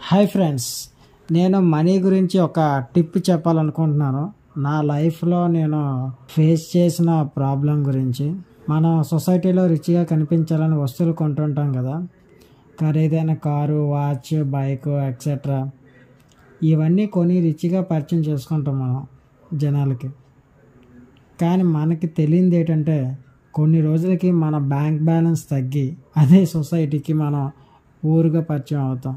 hi friends నేను money గురించి ఒక టిప్ చెప్పాలనుకుంటున్నాను నా లైఫ్లో నేను ఫేస్ చేసిన ప్రాబ్లం గురించి మనం సొసైటీలో రిచ్గా కనిపించాలని వస్తువులు కొంటుంటాం కదా ఖరీదైన కారు వాచ్ బైక్ ఎక్సెట్రా ఇవన్నీ కొని రిచ్గా పరిచయం చేసుకుంటాం మనం జనాలకి కానీ మనకి తెలియంది ఏంటంటే కొన్ని రోజులకి మన బ్యాంక్ బ్యాలెన్స్ తగ్గి అదే సొసైటీకి మనం ఊరుగా పరిచయం అవుతాం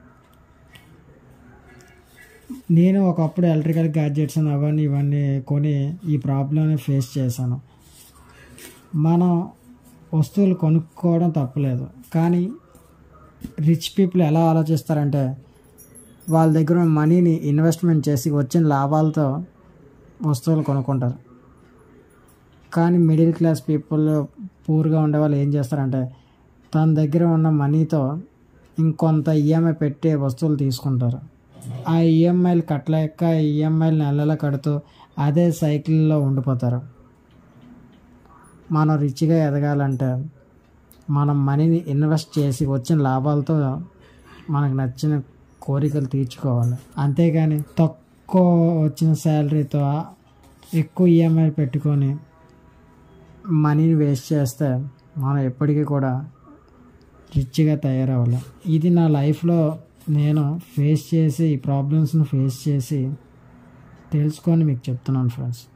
నేను ఒకప్పుడు ఎలక్ట్రికల్ గ్యాడ్జెట్స్ అవన్నీ ఇవన్నీ కొని ఈ ప్రాబ్లమ్ని ఫేస్ చేశాను మనం వస్తువులు కొనుక్కోవడం తప్పలేదు కానీ రిచ్ పీపుల్ ఎలా ఆలోచిస్తారంటే వాళ్ళ దగ్గర ఉన్న మనీని ఇన్వెస్ట్మెంట్ చేసి వచ్చిన లాభాలతో వస్తువులు కొనుక్కుంటారు కానీ మిడిల్ క్లాస్ పీపుల్ పూర్గా ఉండే వాళ్ళు ఏం చేస్తారంటే తన దగ్గర ఉన్న మనీతో ఇంకొంత ఈఎంఐ పెట్టి వస్తువులు తీసుకుంటారు ఆ ఈఎంఐలు కట్టలేక ఈఎంఐలు నెల నెల కడుతూ అదే సైకిల్లో ఉండిపోతారు మనం రిచ్గా ఎదగాలంటే మనం మనీని ఇన్వెస్ట్ చేసి వచ్చిన లాభాలతో మనకు నచ్చిన కోరికలు తీర్చుకోవాలి అంతేగాని తక్కువ వచ్చిన శాలరీతో ఎక్కువ ఈఎంఐలు పెట్టుకొని మనీని వేస్ట్ చేస్తే మనం ఎప్పటికీ కూడా రిచ్గా తయారవ్వాలి ఇది నా లైఫ్లో నేను ఫేస్ చేసి ఈ ప్రాబ్లమ్స్ని ఫేస్ చేసి తెలుసుకొని మీకు చెప్తున్నాను ఫ్రెండ్స్